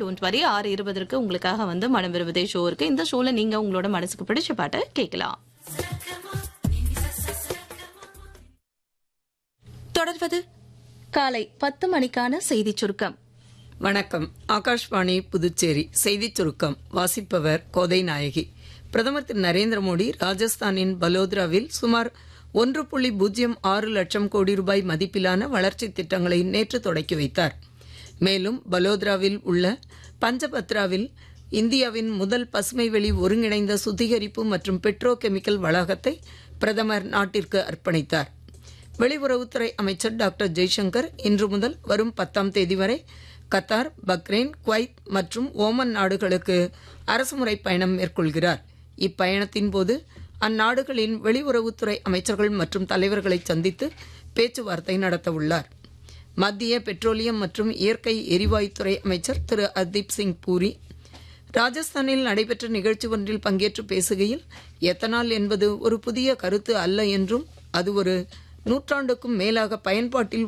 don't worry ஆறு இருபதற்கு உங்களுக்காக வந்து மனம் விரும்புதே ஷோ இருக்கு இந்த ஷோல நீங்க உங்களோட மனசுக்கு பிடிச்ச பாட்டை கேட்கலாம் தொடர்வது காலை பத்து மணிக்கான செய்தி சுருக்கம் வணக்கம் ஆகாஷ்வாணி புதுச்சேரி செய்திச் சுருக்கம் வாசிப்பவர் கோதை நாயகி பிரதமர் திரு நரேந்திர மோடி ராஜஸ்தானின் பலோத்ராவில் சுமார் ஒன்று புள்ளி பூஜ்ஜியம் ஆறு லட்சம் கோடி ரூபாய் மதிப்பிலான வளர்ச்சித் திட்டங்களை நேற்று தொடக்கி வைத்தார் மேலும் பலோத்ராவில் உள்ள பஞ்சபத்ராவில் இந்தியாவின் முதல் பசுமை வெளி ஒருங்கிணைந்த சுத்திகரிப்பு மற்றும் பெட்ரோ கெமிக்கல் வளாகத்தை பிரதமர் நாட்டிற்கு அர்ப்பணித்தார் வெளியுறவுத்துறை அமைச்சர் டாக்டர் ஜெய்சங்கர் இன்று முதல் வரும் பத்தாம் தேதி வரை கத்தார் பக்ரைன் குவைத் மற்றும் ஓமன் நாடுகளுக்கு அரசுமுறை பயணம் மேற்கொள்கிறார் இப்பயணத்தின் போது அந்நாடுகளின் வெளியுறவுத்துறை அமைச்சர்கள் மற்றும் தலைவர்களை சந்தித்து பேச்சுவார்த்தை நடத்தவுள்ளார் மத்திய பெட்ரோலியம் மற்றும் இயற்கை எரிவாயுத்துறை அமைச்சர் திரு ஹர்தீப் சிங் பூரி ராஜஸ்தானில் நடைபெற்ற நிகழ்ச்சி ஒன்றில் பங்கேற்று பேசுகையில் எத்தனால் என்பது ஒரு புதிய கருத்து அல்ல என்றும் அது ஒரு நூற்றாண்டுக்கும் மேலாக பயன்பாட்டில்